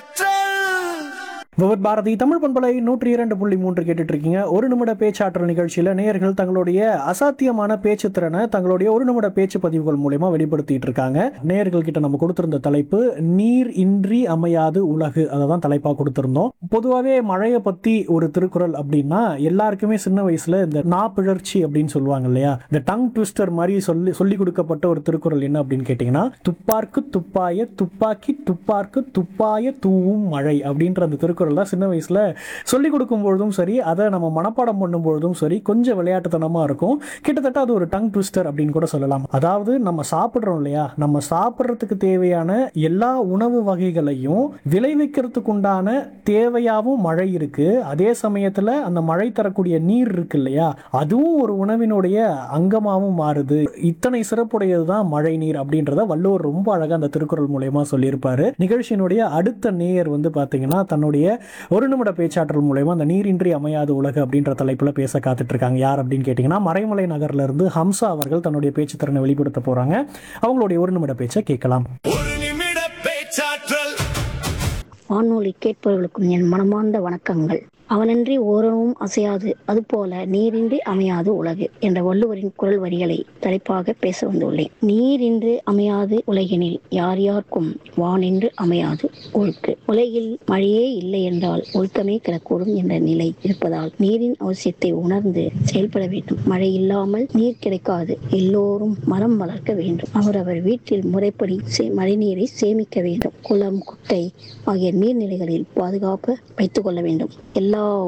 பேச்சாற்றல் விவத் பாரதி தமிழ் பண்பலை நூற்றி இரண்டு புள்ளி மூன்று கேட்டுட்டு இருக்கீங்க ஒரு நிமிட பேச்சாற்றல் நிகழ்ச்சியில நேயர்கள் தங்களுடைய அசாத்தியமான பேச்சு திறனை தங்களுடைய ஒரு நிமிட பேச்சு பதிவுகள் மூலயமா வெளிப்படுத்திட்டு இருக்காங்க நேயர்கள் கிட்ட நம்ம கொடுத்திருந்த தலைப்பு நீர் இன்றி அமையாது உலகு அதை தான் தலைப்பா கொடுத்திருந்தோம் பொதுவாகவே மழையை பத்தி ஒரு திருக்குறள் அப்படின்னா எல்லாருக்குமே சின்ன வயசுல இந்த நா பிழற்சி அப்படின்னு சொல்லுவாங்க இல்லையா இந்த டங் ட்விஸ்டர் மாதிரி சொல்லி சொல்லி கொடுக்கப்பட்ட ஒரு திருக்குறள் என்ன அப்படின்னு கேட்டீங்கன்னா துப்பார்க்கு துப்பாய துப்பாக்கி துப்பார்க்கு துப்பாய தூவும் மழை அப்படின்ற அந்த திருக்குறள் தான் சின்ன வயசுல சொல்லி கொடுக்கும் பொழுதும் சரி அதை நம்ம மனப்பாடம் பண்ணும் பொழுதும் சரி கொஞ்சம் விளையாட்டுத்தனமா இருக்கும் கிட்டத்தட்ட அது ஒரு டங் ட்விஸ்டர் அப்படின்னு கூட சொல்லலாம் அதாவது நம்ம சாப்பிடுறோம் இல்லையா நம்ம சாப்பிட்றதுக்கு தேவையான எல்லா உணவு வகைகளையும் விளைவிக்கிறதுக்கு உண்டான தேவையாவும் மழை இருக்கு அதே சமயத்துல அந்த மழை தரக்கூடிய நீர் இருக்கு இல்லையா அதுவும் ஒரு உணவினுடைய அங்கமாகவும் மாறுது இத்தனை சிறப்புடையது தான் மழை நீர் அப்படின்றத வள்ளுவர் ரொம்ப அழகா அந்த திருக்குறள் மூலயமா சொல்லியிருப்பாரு நிகழ்ச்சியினுடைய அடுத்த நேயர் வந்து பாத்தீங்கன்னா தன்னுடைய ஒரு நிமிட பேச்சாற்றல் மூலயமா அந்த நீரின்றி அமையாத உலகு அப்படின்ற தலைப்புல பேச காத்துட்டு இருக்காங்க யார் அப்படின்னு கேட்டீங்கன்னா மறைமலை நகர்ல இருந்து ஹம்சா அவர்கள் தன்னுடைய பேச்சு திறனை வெளிப்படுத்த போறாங்க அவங்களுடைய ஒரு நிமிட பேச்சை கேட்கலாம் ஒரு நிமிட பேச்சாற்றல் வானொலி கேட்பவர்களுக்கும் என் மனமார்ந்த வணக்கங்கள் அவனின்றி ஓரவும் அசையாது அதுபோல நீரின்றி அமையாது உலகு என்ற வள்ளுவரின் குரல் வரிகளை தலைப்பாக பேச வந்துள்ளேன் நீரின்றி அமையாது உலகினில் யார் யாருக்கும் வானின்று அமையாது ஒழுக்கு உலகில் மழையே இல்லை என்றால் ஒழுக்கமே கிடக்கூடும் என்ற நிலை இருப்பதால் நீரின் அவசியத்தை உணர்ந்து செயல்பட வேண்டும் மழை இல்லாமல் நீர் கிடைக்காது எல்லோரும் மரம் வளர்க்க வேண்டும் அவரவர் வீட்டில் முறைப்படி சே- மழைநீரை சேமிக்க வேண்டும் குளம் குட்டை ஆகிய நீர்நிலைகளில் பாதுகாப்பு வைத்துக் கொள்ள வேண்டும் எல்லா